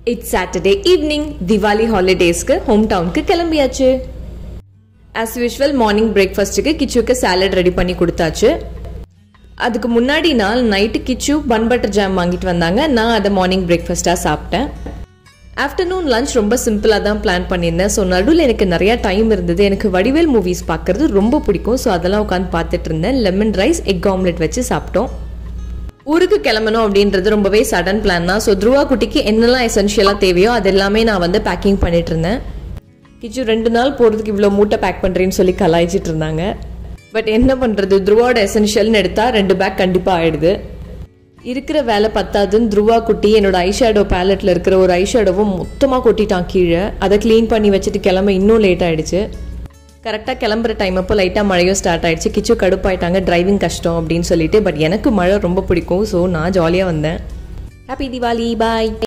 it's Saturday evening Diwali ஹாலிடேஸ்க்கு home டவுனுக்கு கிளம்பியாச்சு ஆஸ் யூஷுவல் மார்னிங் பிரேக்ஃபாஸ்ட்டுக்கு கிச்சுக்கு சாலட் ரெடி பண்ணி கொடுத்தாச்சு அதுக்கு முன்னாடி நாள் நைட்டு கிச்சு பன் பட்டர் ஜாம் வாங்கிட்டு வந்தாங்க நான் அதை மார்னிங் பிரேக்ஃபாஸ்ட்டாக சாப்பிட்டேன் ஆஃப்டர்நூன் லஞ்ச் ரொம்ப சிம்பிளாக தான் பிளான் பண்ணியிருந்தேன் ஸோ நடுவில் எனக்கு நிறையா டைம் இருந்தது எனக்கு வடிவேல் மூவிஸ் பார்க்குறது ரொம்ப பிடிக்கும் ஸோ அதெல்லாம் உட்காந்து பார்த்துட்டு இருந்தேன் லெமன் ரைஸ் எக் ஆம்லெட் வச்சு சாப்பிட்டோம் ஊருக்கு கிளம்பணும் அப்படின்றது ரொம்பவே சடன் பிளான் தான் ஸோ துருவா குட்டிக்கு என்னெல்லாம் எசென்ஷியலாக தேவையோ அது எல்லாமே நான் வந்து பேக்கிங் பண்ணிட்டு இருந்தேன் கிச்சு ரெண்டு நாள் போகிறதுக்கு இவ்வளோ மூட்டை பேக் பண்ணுறேன்னு சொல்லி கலாய்ச்சிட்டு இருந்தாங்க பட் என்ன பண்ணுறது துருவாவோட எசென்ஷியல்னு எடுத்தால் ரெண்டு பேக் கண்டிப்பாக ஆயிடுது இருக்கிற வேலை பத்தாதுன்னு துருவா குட்டி என்னோட ஐஷேடோ பேலட்டில் இருக்கிற ஒரு ஐஷேடோவும் மொத்தமாக கொட்டிட்டான் கீழே அதை க்ளீன் பண்ணி வச்சுட்டு கிளம்ப இன்னும் லேட் ஆயிடுச்சு கரெக்டாக கிளம்புற டைம் அப்போ லைட்டாக மழையும் ஸ்டார்ட் ஆயிடுச்சு கிச்சு கடுப்பாயிட்டாங்க டிரைவிங் கஷ்டம் அப்படின்னு சொல்லிட்டு பட் எனக்கு மழை ரொம்ப பிடிக்கும் ஸோ நான் ஜாலியாக வந்தேன் ஹாப்பி தீபாவளி பாய்